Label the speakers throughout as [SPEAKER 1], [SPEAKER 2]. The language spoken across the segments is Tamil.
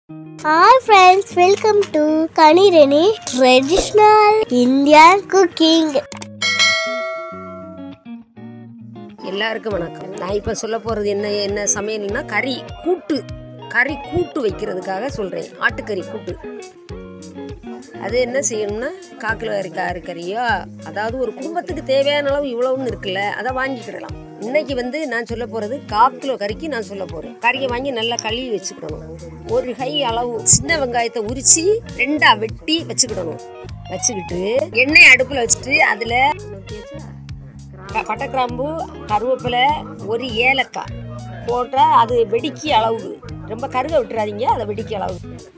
[SPEAKER 1] Hi friends, welcome to Kanirani Traditional Indian Cooking.
[SPEAKER 2] எல்லாருக்கும் வணக்கம் நான் இப்போ சொல்ல போகிறது என்ன என்ன சமையல்னா கறி கூட்டு கறி கூட்டு வைக்கிறதுக்காக சொல்கிறேன் ஆட்டுக்கறி கூட்டு அது என்ன செய்யணும்னா காக்கிலோ கறி காரு கறியோ அதாவது ஒரு குடும்பத்துக்கு தேவையான அளவு இவ்வளவுன்னு இருக்குல்ல அதை வாங்கிக்கிடலாம் இன்னைக்கு வந்து நான் சொல்ல போகிறது கால் கிலோ கறிக்கு நான் சொல்ல போகிறேன் கறியை வாங்கி நல்லா கழுவி வச்சுக்கிடணும் ஒரு கை அளவு சின்ன வெங்காயத்தை உரித்து ரெண்டாக வெட்டி வச்சுக்கிடணும் வச்சுக்கிட்டு எண்ணெய் அடுப்பில் வச்சுட்டு அதில் க- பட்டை கிராம்பு கருவேப்பிலை ஒரு ஏலக்காய் போட்டால் அது வெடிக்கி அளவு ரொம்ப கருக விட்டுறாதீங்க அதை வெடிக்கி அளவு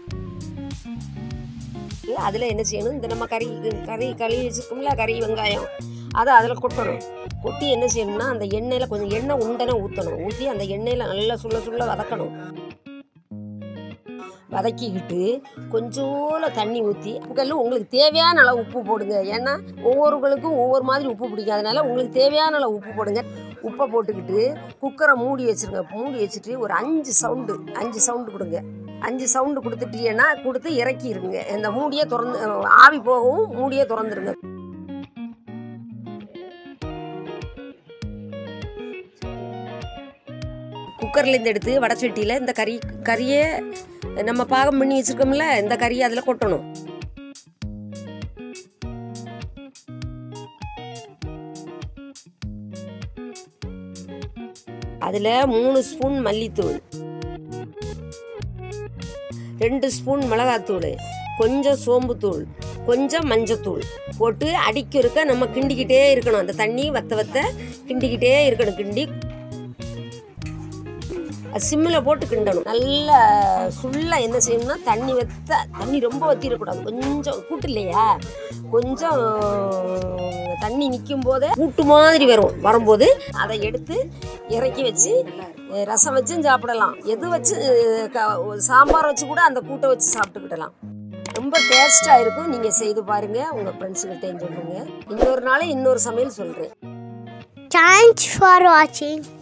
[SPEAKER 2] அதில் என்ன செய்யணும் இந்த நம்ம கறி கறி கழுவி வச்சுருக்கோம்ல கறி வெங்காயம் அதை அதில் கொட்டணும் கொட்டி என்ன செய்யணும்னா அந்த எண்ணெயில் கொஞ்சம் எண்ணெய் உண்டனை ஊற்றணும் ஊற்றி அந்த எண்ணெயில் நல்லா சுள்ள சுள்ள வதக்கணும் வதக்கிக்கிட்டு கொஞ்சோல தண்ணி ஊற்றி உங்கள் உங்களுக்கு தேவையான அளவு உப்பு போடுங்க ஏன்னா ஒவ்வொருவங்களுக்கும் ஒவ்வொரு மாதிரி உப்பு பிடிக்கும் அதனால உங்களுக்கு தேவையான அளவு உப்பு போடுங்க உப்பை போட்டுக்கிட்டு குக்கரை மூடி வச்சிருங்க மூடி வச்சுட்டு ஒரு அஞ்சு சவுண்டு அஞ்சு சவுண்டு கொடுங்க அஞ்சு சவுண்டு கொடுத்துட்டீங்கன்னா கொடுத்து இறக்கிருங்க இந்த மூடியை திறந்து ஆவி போகவும் மூடியை திறந்துருங்க குக்கர்ல இருந்து எடுத்து வடச்சட்டியில் இந்த கறி கறியை நம்ம பாகம் பண்ணி வச்சிருக்கோம்ல இந்த கறியை அதில் கொட்டணும் அதில் மூணு ஸ்பூன் மல்லித்தூள் ரெண்டு ஸ்பூன் மிளகாத்தூள் கொஞ்சம் சோம்புத்தூள் கொஞ்சம் மஞ்சத்தூள் போட்டு அடிக்கிறக்க நம்ம கிண்டிக்கிட்டே இருக்கணும் அந்த தண்ணி வத்த வத்த கிண்டிக்கிட்டே இருக்கணும் கிண்டி சிம்மில் போட்டு கிண்டணும் நல்ல சுள்ள என்ன செய்யணும்னா தண்ணி வத்த தண்ணி ரொம்ப வத்திடக்கூடாது கொஞ்சம் கூட்டு இல்லையா கொஞ்சம் தண்ணி நிற்கும் போதே கூட்டு மாதிரி வரும் வரும்போது அதை எடுத்து இறக்கி வச்சு அஹ், ரசம் வச்சும் சாப்பிடலாம் எது வச்சு அஹ், க- சாம்பார் வச்சு கூட அந்த கூட்டை வச்சு சாப்பிட்டுக்கிடலாம் ரொம்ப டேஸ்ட்டாக இருக்கும் நீங்கள் செய்து பாருங்கள் உங்கள் ஃப்ரெண்ட்ஸுக்கிட்டேயும் சொல்லுங்கள் இன்னொரு நாள் இன்னொரு சமையல் சொல்கிறேன்
[SPEAKER 1] Thanks for watching.